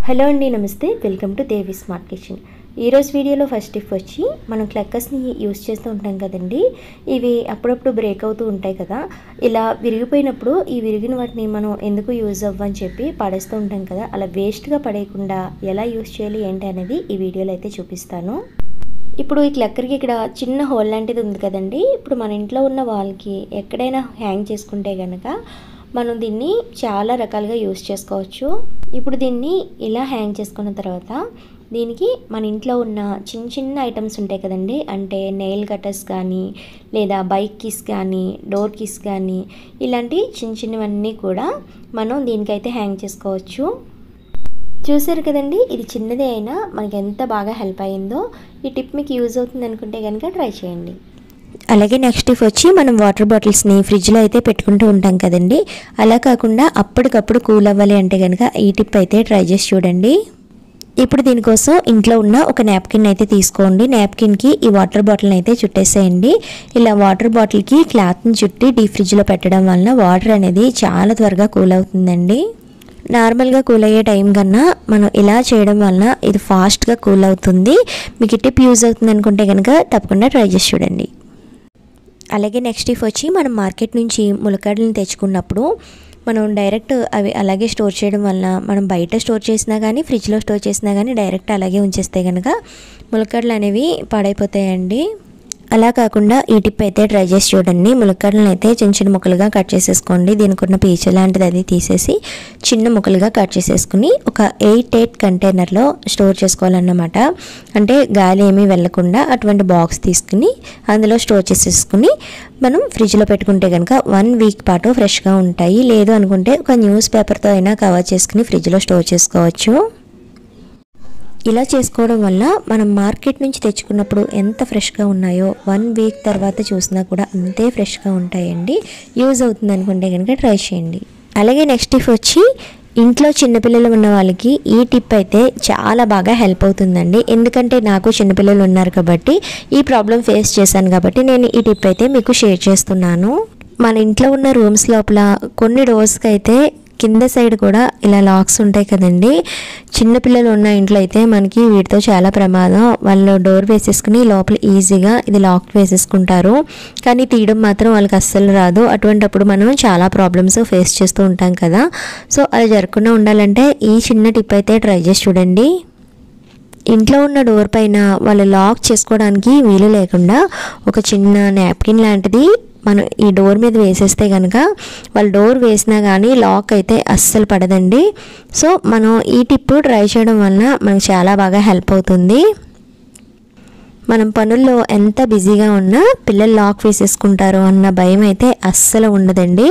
hello అండి నమస్తే welcome to Devi smart kitchen ఈరోజు వీడియోలో ఫస్ట్ టిప్ వచ్చి మనం క్లక్కర్స్ని యూస్ చేస్తూ ఉంటాం కదండి ఇవి అప్పుడప్పుడు బ్రేక్ అవుతూ ఉంటాయి కదా ఇలా విరిగిపోయినప్పుడు ఈ విరిగిన వాటిని మనం ఎందుకు యూజ్ అవ్వని చెప్పి పడేస్తూ ఉంటాం కదా అలా వేస్ట్గా పడేయకుండా ఎలా యూస్ చేయాలి ఏంటి అనేది ఈ వీడియోలో అయితే చూపిస్తాను ఇప్పుడు ఈ క్లక్కర్కి ఇక్కడ చిన్న హోల్ లాంటిది ఉంది కదండి ఇప్పుడు మన ఇంట్లో ఉన్న వాల్కి ఎక్కడైనా హ్యాంగ్ చేసుకుంటే కనుక మనం దీన్ని చాలా రకాలుగా యూస్ చేసుకోవచ్చు ఇప్పుడు దీన్ని ఇలా హ్యాంగ్ చేసుకున్న తర్వాత దీనికి మన ఇంట్లో ఉన్న చిన్న చిన్న ఐటమ్స్ ఉంటాయి కదండి అంటే నెయిల్ కటర్స్ కానీ లేదా బైక్ కిస్ కానీ డోర్ కిస్ కానీ ఇలాంటి చిన్న చిన్నవన్నీ కూడా మనం దీనికైతే హ్యాంగ్ చేసుకోవచ్చు చూసారు కదండి ఇది చిన్నదే అయినా మనకి ఎంత బాగా హెల్ప్ అయ్యిందో ఈ టిప్ మీకు యూజ్ అవుతుంది అనుకుంటే కనుక ట్రై చేయండి అలాగే నెక్స్ట్ టిప్ వచ్చి మనం వాటర్ బాటిల్స్ని ఫ్రిడ్జ్లో అయితే పెట్టుకుంటూ ఉంటాం కదండి అలా కాకుండా అప్పటికప్పుడు కూల్ అవ్వాలి అంటే కనుక ఈ టిప్ అయితే ట్రై చేసి చూడండి ఇప్పుడు దీనికోసం ఇంట్లో ఉన్న ఒక నాప్కిన్ అయితే తీసుకోండి నాప్కిన్కి ఈ వాటర్ బాటిల్ని అయితే చుట్టేసేయండి ఇలా వాటర్ బాటిల్కి క్లాత్ని చుట్టి డీప్ ఫ్రిడ్జ్లో పెట్టడం వలన వాటర్ అనేది చాలా త్వరగా కూల్ అవుతుందండి నార్మల్గా కూల్ అయ్యే టైం కన్నా మనం ఇలా చేయడం వలన ఇది ఫాస్ట్గా కూల్ అవుతుంది మీకు ఈ టిప్ యూజ్ అవుతుంది అనుకుంటే కనుక తప్పకుండా ట్రై చేసి చూడండి అలాగే నెక్స్ట్ టిప్ వచ్చి మనం మార్కెట్ నుంచి ములకడలను తెచ్చుకున్నప్పుడు మనం డైరెక్ట్ అవి అలాగే స్టోర్ చేయడం వలన మనం బయట స్టోర్ చేసినా కానీ ఫ్రిడ్జ్లో స్టోర్ చేసినా కానీ డైరెక్ట్ అలాగే ఉంచేస్తే కనుక ములకడలు అనేవి పాడైపోతాయండి అలా కాకుండా ఈ టిప్ అయితే ట్రై చేసి చూడండి ములక్కాడలను అయితే చిన్న చిన్న ముక్కలుగా కట్ చేసేసుకోండి దీనికి ఉన్న పీచు లాంటిది అది తీసేసి చిన్న ముక్కలుగా కట్ చేసేసుకుని ఒక ఎయిట్ ఎయిట్ కంటైనర్లో స్టోర్ చేసుకోవాలన్నమాట అంటే గాలి ఏమీ వెళ్ళకుండా అటువంటి బాక్స్ తీసుకుని అందులో స్టోర్ చేసేసుకుని మనం ఫ్రిడ్జ్లో పెట్టుకుంటే కనుక వన్ వీక్ పాటు ఫ్రెష్గా ఉంటాయి లేదు అనుకుంటే ఒక న్యూస్ పేపర్తో అయినా కవర్ చేసుకుని ఫ్రిడ్జ్లో స్టోర్ చేసుకోవచ్చు ఇలా చేసుకోవడం వల్ల మనం మార్కెట్ నుంచి తెచ్చుకున్నప్పుడు ఎంత ఫ్రెష్గా ఉన్నాయో వన్ వీక్ తర్వాత చూసినా కూడా అంతే ఫ్రెష్గా ఉంటాయండి యూజ్ అవుతుంది అనుకుంటే కనుక ట్రై చేయండి అలాగే నెక్స్ట్ టిప్ వచ్చి ఇంట్లో చిన్నపిల్లలు ఉన్న వాళ్ళకి ఈ టిప్ అయితే చాలా బాగా హెల్ప్ అవుతుందండి ఎందుకంటే నాకు చిన్నపిల్లలు ఉన్నారు కాబట్టి ఈ ప్రాబ్లం ఫేస్ చేశాను కాబట్టి నేను ఈ టిప్ అయితే మీకు షేర్ చేస్తున్నాను మన ఇంట్లో ఉన్న రూమ్స్ లోపల కొన్ని డోర్స్కి అయితే కింద సైడ్ కూడా ఇలా లాక్స్ ఉంటాయి కదండి చిన్నపిల్లలు ఉన్న ఇంట్లో అయితే మనకి వీటితో చాలా ప్రమాదం వాళ్ళు డోర్ వేసేసుకుని లోపల ఈజీగా ఇది లాక్ వేసేసుకుంటారు కానీ తీయడం మాత్రం వాళ్ళకి అస్సలు రాదు అటువంటప్పుడు మనం చాలా ప్రాబ్లమ్స్ ఫేస్ చేస్తూ ఉంటాం కదా సో అది జరగకుండా ఉండాలంటే ఈ చిన్న టిప్ అయితే ట్రై చేసి చూడండి ఇంట్లో ఉన్న డోర్ పైన వాళ్ళు లాక్ చేసుకోవడానికి వీలు లేకుండా ఒక చిన్న నాప్కిన్ లాంటిది మనం ఈ డోర్ మీద వేసేస్తే కనుక వాళ్ళు డోర్ వేసినా కానీ లాక్ అయితే అస్సలు పడదండి సో మనం ఈ టిప్ ట్రై చేయడం వలన మనకు చాలా బాగా హెల్ప్ అవుతుంది మనం పనుల్లో ఎంత బిజీగా ఉన్నా పిల్లలు లాక్ వేసేసుకుంటారో అన్న భయం అయితే అస్సలు ఉండదండి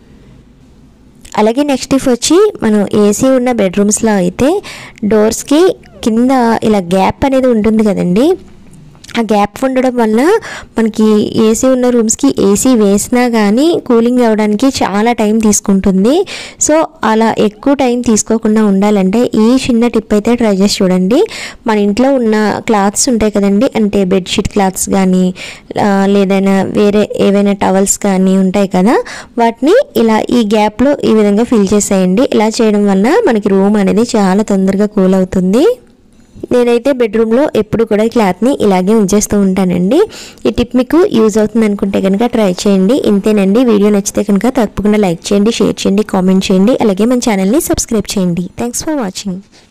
అలాగే నెక్స్ట్ టిప్ వచ్చి మనం ఏసీ ఉన్న బెడ్రూమ్స్లో అయితే డోర్స్కి కింద ఇలా గ్యాప్ అనేది ఉంటుంది కదండి ఆ గ్యాప్ ఉండడం వల్ల మనకి ఏసీ ఉన్న రూమ్స్కి ఏసీ వేసినా కానీ కూలింగ్ అవ్వడానికి చాలా టైం తీసుకుంటుంది సో అలా ఎక్కువ టైం తీసుకోకుండా ఉండాలంటే ఈ చిన్న టిప్ అయితే ట్రై చేసి చూడండి మన ఇంట్లో ఉన్న క్లాత్స్ ఉంటాయి కదండి అంటే బెడ్షీట్ క్లాత్స్ కానీ లేదైనా వేరే ఏవైనా టవల్స్ కానీ ఉంటాయి కదా వాటిని ఇలా ఈ గ్యాప్లో ఈ విధంగా ఫిల్ చేసేయండి ఇలా చేయడం వల్ల మనకి రూమ్ అనేది చాలా తొందరగా కూల్ అవుతుంది నేనైతే బెడ్రూమ్లో ఎప్పుడు కూడా క్లాత్ని ఇలాగే ఉంచేస్తూ ఉంటానండి ఈ టిప్ మీకు యూజ్ అవుతుంది అనుకుంటే కనుక ట్రై చేయండి ఇంతేనండి వీడియో నచ్చితే కనుక తప్పకుండా లైక్ చేయండి షేర్ చేయండి కామెంట్ చేయండి అలాగే మన ఛానల్ని సబ్స్క్రైబ్ చేయండి థ్యాంక్స్ ఫర్ వాచింగ్